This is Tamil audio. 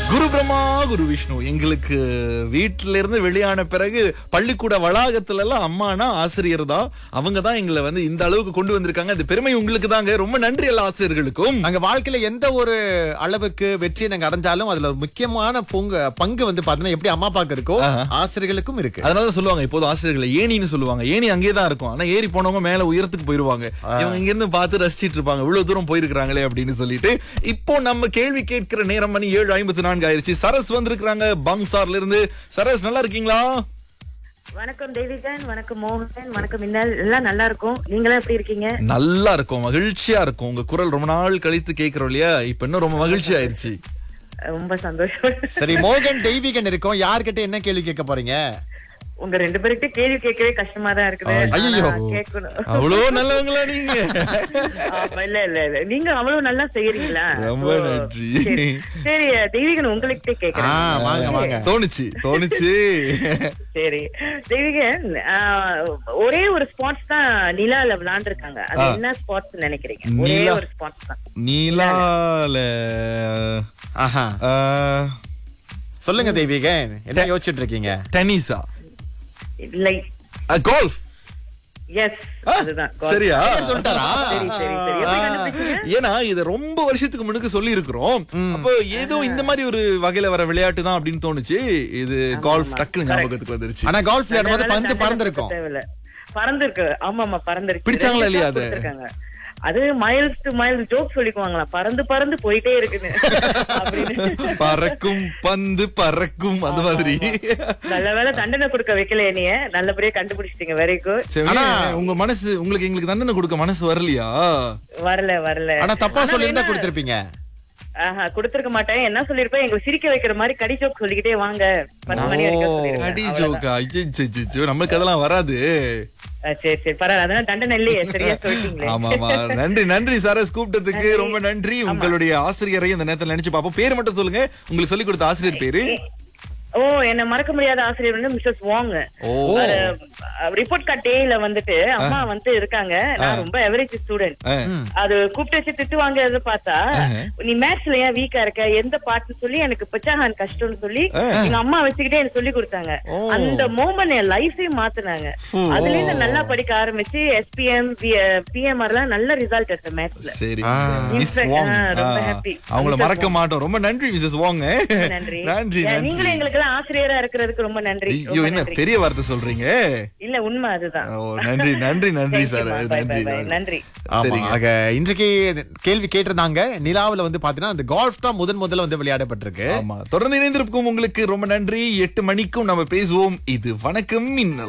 குரு பிரம்மா குரு விஷ்ணு எங்களுக்கு வீட்டில இருந்து வெளியான பிறகு பள்ளிக்கூட வளாகத்துல எல்லாம் அம்மானா ஆசிரியர் தான் அவங்க தான் எங்களை வந்து இந்த அளவுக்கு கொண்டு வந்திருக்காங்க அந்த பெருமை உங்களுக்கு தாங்க ரொம்ப நன்றி எல்லா ஆசிரியர்களுக்கும் நாங்க வாழ்க்கையில எந்த ஒரு அளவுக்கு வெற்றியை நாங்க அடைஞ்சாலும் அதுல ஒரு முக்கியமான பொங்கு பங்கு வந்து பாத்தீங்கன்னா எப்படி அம்மா அப்பாக்கு இருக்கோ ஆசிரியர்களுக்கும் இருக்கு அதனால சொல்லுவாங்க இப்போது ஆசிரியர்களை ஏணின்னு சொல்லுவாங்க ஏணி அங்கேயே தான் இருக்கும் ஆனா ஏறி போனவங்க மேல உயரத்துக்கு போயிருவாங்க இவங்க இங்க இருந்து பார்த்து ரசிச்சிட்டு இருப்பாங்க இவ்வளவு தூரம் போயிருக்காங்களே அப்படின்னு சொல்லிட்டு இப்போ நம்ம கேள்வி கேட்கிற நேரம் மணி ஏழு ஐம்பத்தி நான்கு ஆயிருச்சு சரஸ் வந்திருக்காங்க பங்சார்ல இருந்து சரஸ் நல்லா இருக்கீங்களா வணக்கம் தேவிகன் வணக்கம் மோகன் வணக்கம் மின்னல் எல்லாம் நல்லா இருக்கும் நீங்களாம் எப்படி இருக்கீங்க நல்லா இருக்கும் மகிழ்ச்சியா இருக்கும் உங்க குரல் ரொம்ப நாள் கழித்து கேக்குறோம் இல்லையா இப்ப இன்னும் ரொம்ப மகிழ்ச்சி ஆயிருச்சு ரொம்ப சந்தோஷம் சரி மோகன் தெய்வீகன் இருக்கும் யார்கிட்ட என்ன கேள்வி கேட்க போறீங்க உங்க ரெண்டு பேர்கிட்ட கேள்வி கேட்கவே கஷ்டமா தான் இருக்குது ஐயையோ. ஆனா கேட்கணும் அவ்வளோ நல்லவங்களா நீங்க ஆமா, இல்ல இல்ல இல்ல நீங்க அவ்வளவு நல்லா செய்யறீங்களா ரொம்ப ஓ, நன்றி. சரி. சரி தெய்வீகன் உங்கள்கிட்ட ஆ கேக்குறேன் வாங்க வாங்க தோணுச்சு தோணுச்சு சரி தெய்வீகன் ஆ, ஒரே ஒரு ஸ்பாட்ஸ் தான் நிலால விளையாண்டுருக்காங்க அது ஆ. என்ன ஸ்பாட்ஸ் நினைக்கிறீங்க ஒரே நிலா. ஒரு ஸ்பாட்ஸ் தான் நீலால ஆஹா ஆஹ், சொல்லுங்க தெய்வீகன் என்ன யோசிச்சுட்டு இருக்கீங்க இல்லை டென்னிஸா கோல்ஃப் எஸ் அதுதான் சரியா சொல்லிட்டாரா? சரி சரி சரி எப்படி கண்டுபிடிச்சீங்க ஏன்னா இத ரொம்ப வருஷத்துக்கு முன்னுக்கு சொல்லி இருக்கிறோம் அப்போ ஏதோ இந்த மாதிரி ஒரு வகையில வர விளையாட்டு தான் அப்படின்னு தோணுச்சு இது கோல்ஃப் டக்குனு ஞாபகத்துக்கு வந்துருச்சு ஆனா கால்ஃப் விளையாடும் போது அதனால பந்து தண்டனை பறந்திருக்கும் தேவையில்ல. பறந்திருக்கு ஆமா ஆமா பறந்திருக்கு பிடிச்சாங்களா ரெண்டு இல்லையா shot அது? கொடுத்திருக்காங்க. அது மைல்ஸ் டு மைல்ஸ் ஜோக் சொல்லிக்குவாங்களாம் பறந்து பறந்து போயிட்டே இருக்குன்னு அப்படின்னு பறக்கும் பந்து பறக்கும் அந்த மாதிரி நல்ல வேளை தண்டனை கொடுக்க வைக்கல என்னைய நல்லபடியா கண்டுபிடிச்சிட்டீங்க வெரி குட் சரி, ஆனா- உங்க மனசு உங்களுக்கு எங்களுக்கு தண்டனை கொடுக்க மனசு வரலையா வரல வரல ஆனா தப்பா ஆனா சொல்லியிருந்தா வேணா- கொடுத்திருப்பீங்க ஆஹா கொடுத்திருக்க மாட்டேன் என்ன சொல்லிருப்பேன் எங்களை சிரிக்க வைக்கிற மாதிரி கடி ஜோக் சொல்லிக்கிட்டே வாங்க பத்து மணி வரைக்கும் சொல்லிருப்பேன். அடி அவ்வளவுதான். ஜோக்கா ஐயோ நம்மளுக்கு அதெல்லாம் வராது ஆ, சரி சரி பரவாயில்ல அதனால தண்டனை இல்லையே சரியா சொல்லிட்டீங்களே ஆமா ஆமா நன்றி நன்றி சரஸ் கூப்பிட்டதுக்கு நன்றி. ரொம்ப நன்றி உங்களுடைய ஆசிரியரையும் இந்த நேரத்துல நினைச்சு பாப்போம் பேர் மட்டும் சொல்லுங்க உங்களுக்கு சொல்லி கொடுத்த ஆசிரியர் பேரு ஓ என்ன மறக்க முடியாத ஆசிரியர் வந்து மிஸ்ஸஸ் வாங் ஓ ரிப்போர்ட் கார்ட் டேல வந்துட்டு அம்மா வந்து இருக்காங்க நான் ரொம்ப எவரேஜ் ஸ்டூடெண்ட் அஹ், அது கூப்பிட்டு வச்சு திட்டு வாங்குறது பார்த்தா நீ மேத்ஸ்ல ஏன் வீக்கா இருக்க எந்த பாட்டுன்னு சொல்லி எனக்கு பிச்சாகான் கஷ்டம்னு சொல்லி எங்க அம்மா வச்சுக்கிட்டே எனக்கு சொல்லி கொடுத்தாங்க அந்த மோமெண்ட் என் லைஃபே மாத்துனாங்க ஓ. அதுல இருந்து நல்லா படிக்க ஆரம்பிச்சு எஸ்பிஎம் பிஎம்ஆர் எல்லாம் நல்ல ரிசல்ட் எடுத்தேன் மேத்ஸ்ல சரி ஆ. மிஸ் In fact, வாங் ஆ, ரொம்ப ஆ, happy. அவங்கள Mrs. மறக்க மாட்டோம் ரொம்ப நன்றி மிஸ்ஸஸ் வாங்க நன்றி நன்றி ஏன் நன்றி நீங்களும் எங்களுக்கு எல்லாம் ஆசிரியரா இருக்கிறதுக்கு ரொம்ப நன்றி ஐயோ ரொம்ப என்ன நன்றி. பெரிய வார்த்தை சொல்றீங்க இல்ல உண்மை அதுதான் ஓ நன்றி நன்றி நன்றி Thank you, sir ma. Bye, நன்றி bye, bye. நன்றி ஆமா சரிங்க. ஆக இன்றைக்கு கேள்வி கேட்டிருந்தாங்க நிலாவுல வந்து பாத்தீங்கன்னா அந்த கால்ஃப் தான் முதன் முதல்ல வந்து விளையாடப்பட்டிருக்கு ஆமா தொடர்ந்து இணைந்திருக்கும் உங்களுக்கு ரொம்ப நன்றி எட்டு மணிக்கும் நம்ம பேசுவோம் இது வணக்கம் மின்னல்